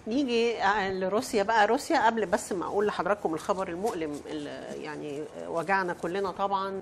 نيجي لروسيا بقى روسيا قبل بس ما اقول لحضراتكم الخبر المؤلم اللي يعني وجعنا كلنا طبعا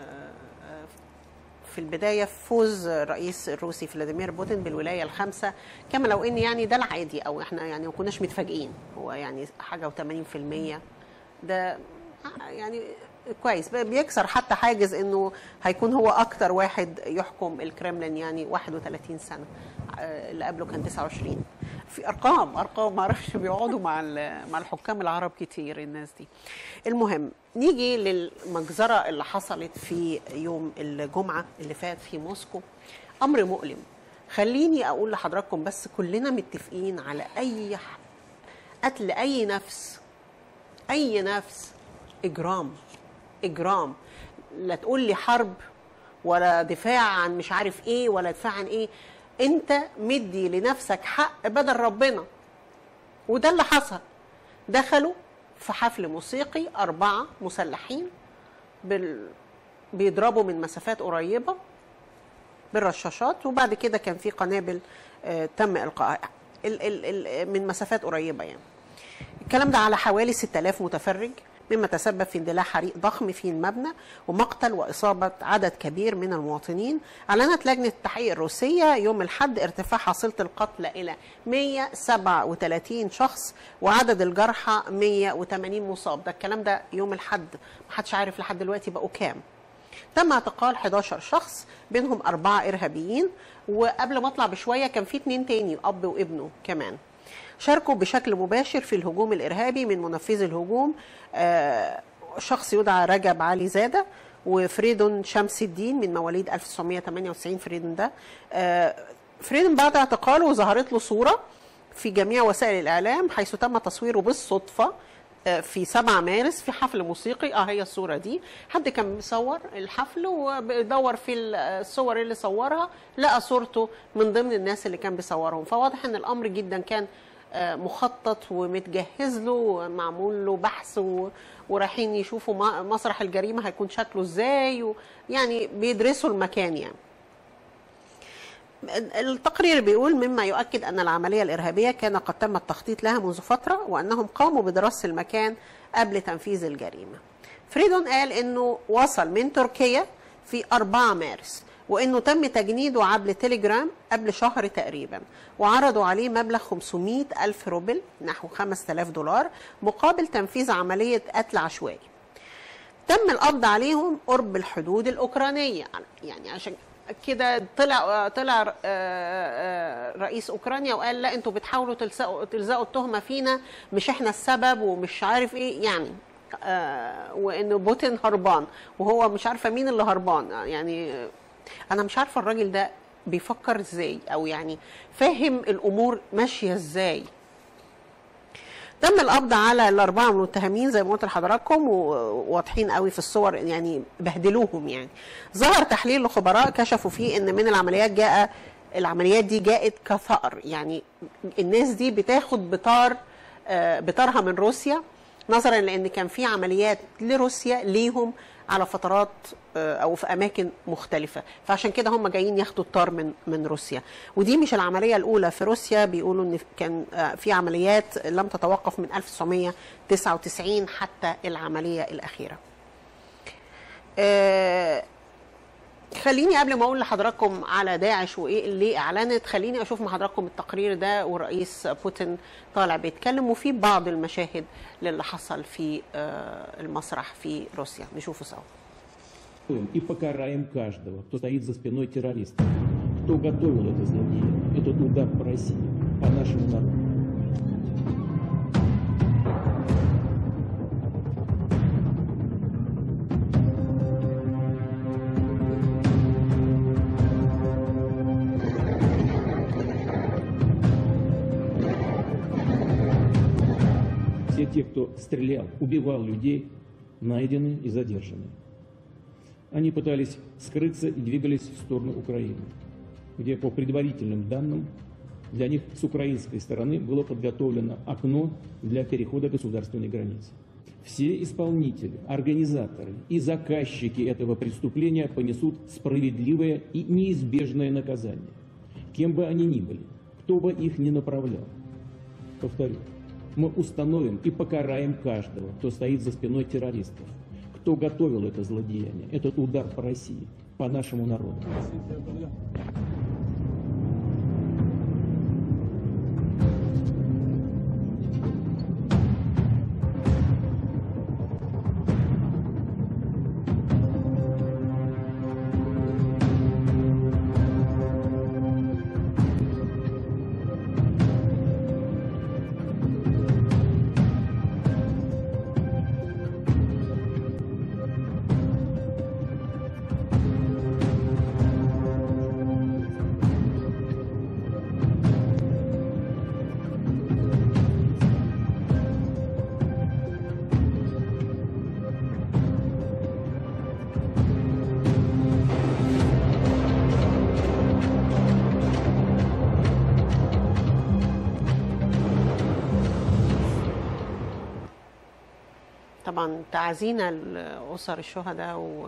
في البدايه فوز الرئيس الروسي فلاديمير بوتين بالولايه الخامسه كما لو ان يعني ده العادي او احنا يعني ما كناش متفاجئين هو يعني حاجه و80% ده يعني كويس بيكسر حتى حاجز انه هيكون هو اكتر واحد يحكم الكرemlin يعني 31 سنه اللي قبله كان 29 في ارقام ارقام ما اعرفش بيقعدوا مع مع الحكام العرب كتير الناس دي المهم نيجي للمجزره اللي حصلت في يوم الجمعه اللي فات في موسكو امر مؤلم خليني اقول لحضراتكم بس كلنا متفقين على اي قتل اي نفس اي نفس اجرام اجرام لا تقول لي حرب ولا دفاع عن مش عارف ايه ولا دفاع عن ايه انت مدي لنفسك حق بدل ربنا وده اللي حصل دخلوا في حفل موسيقي أربعة مسلحين بال... بيضربوا من مسافات قريبة بالرشاشات وبعد كده كان في قنابل آه تم إلقائها ال... ال... ال... من مسافات قريبة يعني الكلام ده على حوالي 6000 متفرج مما تسبب في اندلاع حريق ضخم في المبنى ومقتل وإصابة عدد كبير من المواطنين أعلنت لجنة التحقيق الروسية يوم الحد ارتفاع حصيلة القتلى إلى 137 شخص وعدد الجرحى 180 مصاب ده الكلام ده يوم الحد محدش عارف لحد دلوقتي بقوا كام تم اعتقال 11 شخص بينهم أربعة إرهابيين وقبل ما أطلع بشوية كان في اتنين تاني أب وابنه كمان شاركوا بشكل مباشر في الهجوم الإرهابي من منفذي الهجوم شخص يدعى رجب علي زادة وفريدون شمس الدين من مواليد 1998 فريدون ده فريدون بعد اعتقاله ظهرت له صورة في جميع وسائل الإعلام حيث تم تصويره بالصدفة في 7 مارس في حفل موسيقي اه هي الصوره دي حد كان بيصور الحفل وبيدور في الصور اللي صورها لقى صورته من ضمن الناس اللي كان بيصورهم فواضح ان الامر جدا كان مخطط ومتجهز له ومعمول له بحث ورايحين يشوفوا مسرح الجريمه هيكون شكله ازاي يعني بيدرسوا المكان يعني التقرير بيقول مما يؤكد أن العملية الإرهابية كان قد تم التخطيط لها منذ فترة وأنهم قاموا بدراسة المكان قبل تنفيذ الجريمة فريدون قال أنه وصل من تركيا في 4 مارس وأنه تم تجنيده عبر تليجرام قبل شهر تقريبا وعرضوا عليه مبلغ 500 ألف روبل نحو 5000 دولار مقابل تنفيذ عملية قتل عشوائي تم القبض عليهم قرب الحدود الأوكرانية يعني عشان كده طلع طلع رئيس اوكرانيا وقال لا انتوا بتحاولوا تلزقوا تلزقوا التهمه فينا مش احنا السبب ومش عارف ايه يعني وان بوتين هربان وهو مش عارفه مين اللي هربان يعني انا مش عارفه الراجل ده بيفكر ازاي او يعني فاهم الامور ماشيه ازاي تم القبض على الاربعه من المتهمين زي ما قلت لحضراتكم وواضحين قوي في الصور يعني بهدلوهم يعني ظهر تحليل لخبراء كشفوا فيه ان من العمليات جاء العمليات دي جاءت كثأر يعني الناس دي بتاخد بطار بطارها من روسيا نظرا لان كان في عمليات لروسيا ليهم على فترات او في اماكن مختلفه فعشان كده هم جايين ياخدوا الطار من من روسيا ودي مش العمليه الاولى في روسيا بيقولوا ان كان في عمليات لم تتوقف من 1999 حتى العمليه الاخيره خليني قبل ما اقول لحضراتكم على داعش وايه اللي اعلنت خليني اشوف مع حضراتكم التقرير ده والرئيس بوتين طالع بيتكلم وفي بعض المشاهد للي حصل في المسرح في روسيا نشوفه سوا И покараем каждого, кто стоит за спиной террористов, кто готовил это злодеяние, этот удар по России, по нашему народу. Все те, кто стрелял, убивал людей, найдены и задержаны. Они пытались скрыться и двигались в сторону Украины, где, по предварительным данным, для них с украинской стороны было подготовлено окно для перехода государственной границы. Все исполнители, организаторы и заказчики этого преступления понесут справедливое и неизбежное наказание, кем бы они ни были, кто бы их ни направлял. Повторю, мы установим и покараем каждого, кто стоит за спиной террористов, кто готовил это злодеяние, этот удар по России, по нашему народу. طبعا تعزينا لأسر الشهداء و...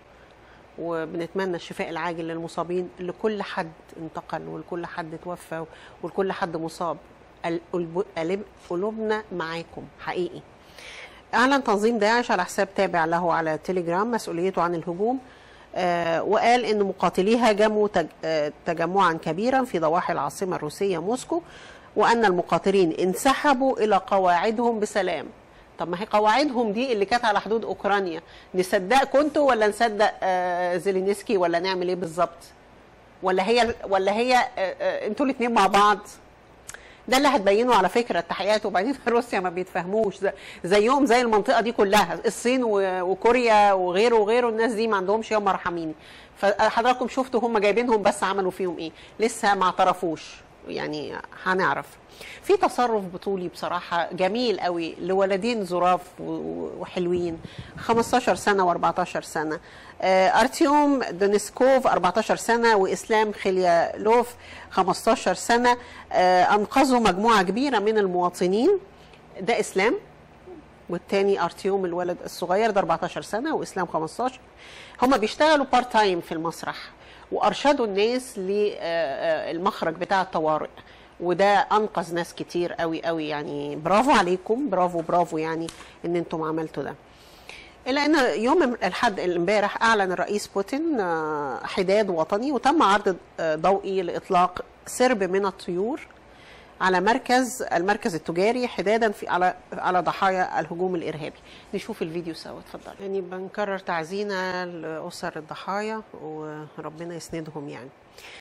وبنتمنى الشفاء العاجل للمصابين لكل حد انتقل ولكل حد توفى ولكل حد مصاب القلب- قلب- قلوبنا معاكم حقيقي أعلن تنظيم داعش على حساب تابع له على تليجرام مسؤوليته عن الهجوم آه، وقال ان مقاتليه هاجموا تج- آه، تجمعا كبيرا في ضواحي العاصمه الروسيه موسكو وان المقاتلين انسحبوا الى قواعدهم بسلام طب ما هي قواعدهم دي اللي كانت على حدود اوكرانيا نصدقكم انتوا ولا نصدق آه، زيلينسكي ولا نعمل ايه بالظبط ولا هي ولا هي آه، آه، انتوا الاثنين مع بعض ده اللي هتبينه على فكره التحقيقات وبعدين روسيا ما بيتفهموش زي- زيهم زي المنطقه دي كلها الصين و- وكوريا وغيره وغيره الناس دي ما عندهمش يوم مرحمين فحضراتكم شفتوا هم جايبينهم بس عملوا فيهم ايه لسه ما اعترفوش يعني هنعرف في تصرف بطولي بصراحة جميل قوي لولدين ظراف و- وحلوين 15 سنة و14 سنة آه، أرتيوم دونسكوف 14 سنة وإسلام خليالوف 15 سنة آه، أنقذوا مجموعة كبيرة من المواطنين ده إسلام والتاني ارتيوم الولد الصغير ده 14 سنه واسلام 15 هم بيشتغلوا بارت تايم في المسرح وارشدوا الناس للمخرج بتاع الطوارئ وده انقذ ناس كتير قوي قوي يعني برافو عليكم برافو برافو يعني ان انتم عملتوا ده الا ان يوم الحد امبارح اعلن الرئيس بوتين آه، حداد وطني وتم عرض آه، ضوئي لاطلاق سرب من الطيور على مركز المركز التجاري حدادا في على على ضحايا الهجوم الارهابي نشوف الفيديو سوا اتفضل يعني بنكرر تعزينا لاسر الضحايا وربنا يسندهم يعني